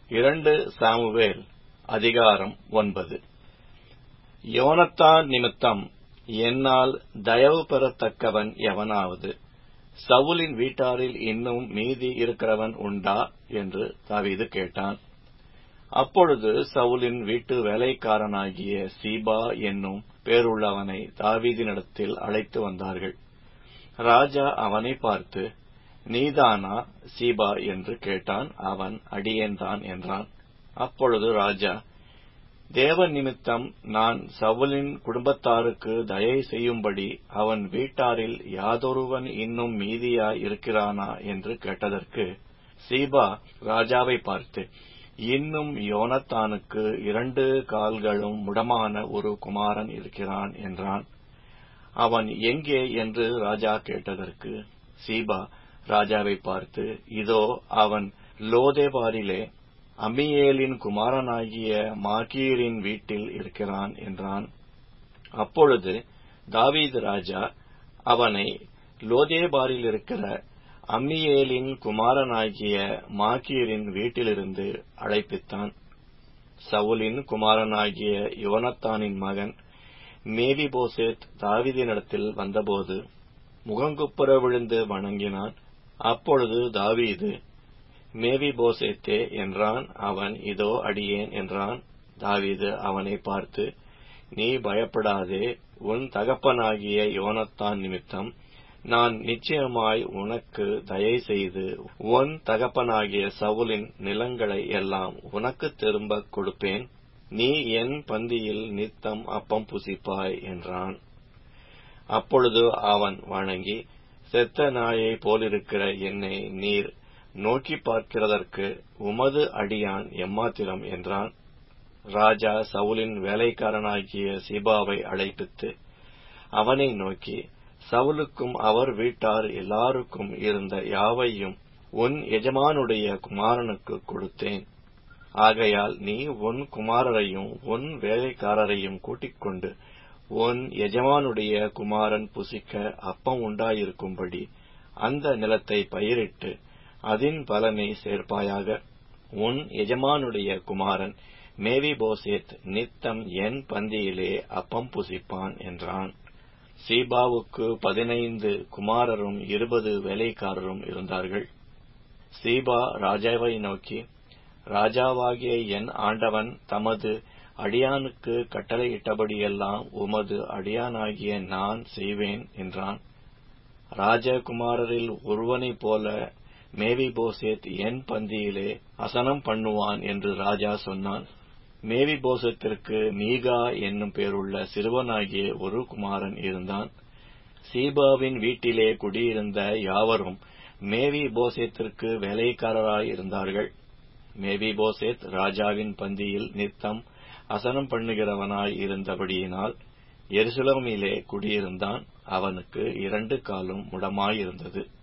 இரண்டு சாமுவேல் அதிகாரம் ஒன்பது யோனத்தான் நிமித்தம் என்னால் தயவு பெறத்தக்கவன் எவனாவது சவுலின் வீட்டாரில் இன்னும் மீதி இருக்கிறவன் உண்டா என்று தாவீது கேட்டான் அப்பொழுது சவுலின் வீட்டு வேலைக்காரனாகிய சீபா என்னும் பேருள்ளவனை தாவீதினிடத்தில் அழைத்து வந்தார்கள் ராஜா அவனை பார்த்து நீதானா சீபா என்று கேட்டான் அவன் அடியேன்தான் என்றான் அப்பொழுது ராஜா தேவன் நிமித்தம் நான் சவுலின் குடும்பத்தாருக்கு தயை செய்யும்படி அவன் வீட்டாரில் யாதொருவன் இன்னும் மீதியாய் இருக்கிறானா என்று கேட்டதற்கு சீபா ராஜாவை பார்த்து இன்னும் யோனத்தானுக்கு இரண்டு கால்களும் முடமான ஒரு குமாரன் இருக்கிறான் என்றான் அவன் எங்கே என்று ராஜா கேட்டதற்கு சீபா ராஜாவை பார்த்து இதோ அவன் லோதேபாரிலே அம்மியேலின் குமாரனாகிய மாகீரின் வீட்டில் இருக்கிறான் என்றான் அப்பொழுது தாவீது ராஜா அவனை லோதேபாரில் இருக்கிற அம்மியேலின் குமாரனாகிய மாகீரின் வீட்டிலிருந்து அழைப்பித்தான் சவுலின் குமாரனாகிய யோனத்தானின் மகன் மேவிபோசேத் தாவீதினிடத்தில் வந்தபோது முகங்குப்புற விழுந்து வணங்கினான் அப்பொழுது தாவீது மேவி போசேத்தே என்றான் அவன் இதோ அடியேன் என்றான் தாவீது அவனை பார்த்து நீ பயப்படாதே உன் தகப்பனாகிய யோனத்தான் நிமித்தம் நான் நிச்சயமாய் உனக்கு தயை செய்து உன் தகப்பனாகிய சவுலின் நிலங்களை எல்லாம் உனக்கு திரும்ப கொடுப்பேன் நீ என் பந்தியில் நித்தம் அப்பம் புசிப்பாய் என்றான் அப்பொழுது அவன் வணங்கி செத்த நாயை போலிருக்கிற என்னை நீர் நோக்கி பார்க்கிறதற்கு உமது அடியான் எம்மாத்திரம் என்றான் ராஜா சவுலின் வேலைக்காரனாகிய சிபாவை அழைப்பித்து அவனை நோக்கி சவுலுக்கும் அவர் வீட்டார் எல்லாருக்கும் இருந்த யாவையும் உன் எஜமானுடைய குமாரனுக்கு கொடுத்தேன் ஆகையால் நீ உன் குமாரரையும் உன் வேலைக்காரரையும் கூட்டிக் கொண்டு உன் எஜமானுடைய குமாரன் புசிக்க அப்பம் உண்டாயிருக்கும்படி அந்த நிலத்தை பயிரிட்டு அதன் பலனை சேர்ப்பாயாக உன் எஜமானுடைய குமாரன் மேவி போசேத் நித்தம் என் பந்தியிலே அப்பம் புசிப்பான் என்றான் சீபாவுக்கு பதினைந்து குமாரரும் இருபது வேலைக்காரரும் இருந்தார்கள் சீபா ராஜாவை நோக்கி ராஜாவாகிய என் ஆண்டவன் தமது அடியானுக்கு கட்டளையிட்டபடியெல்லாம் உமது அடியானாகிய நான் செய்வேன் என்றான் ராஜகுமாரரில் ஒருவனைப் போல மேவி போசேத் என் பந்தியிலே அசனம் பண்ணுவான் என்று ராஜா சொன்னான் மேவி போசத்திற்கு மீகா என்னும் பேருள்ள சிறுவனாகிய ஒரு குமாரன் இருந்தான் சீபாவின் வீட்டிலே குடியிருந்த யாவரும் மேவி போசேத்திற்கு வேலைக்காரராய் இருந்தார்கள் மேவி போசேத் ராஜாவின் பந்தியில் நித்தம் அசனம் பண்ணுகிறவனாய் இருந்தபடியினால் எருசலமிலே குடியிருந்தான் அவனுக்கு இரண்டு காலும் முடமாயிருந்தது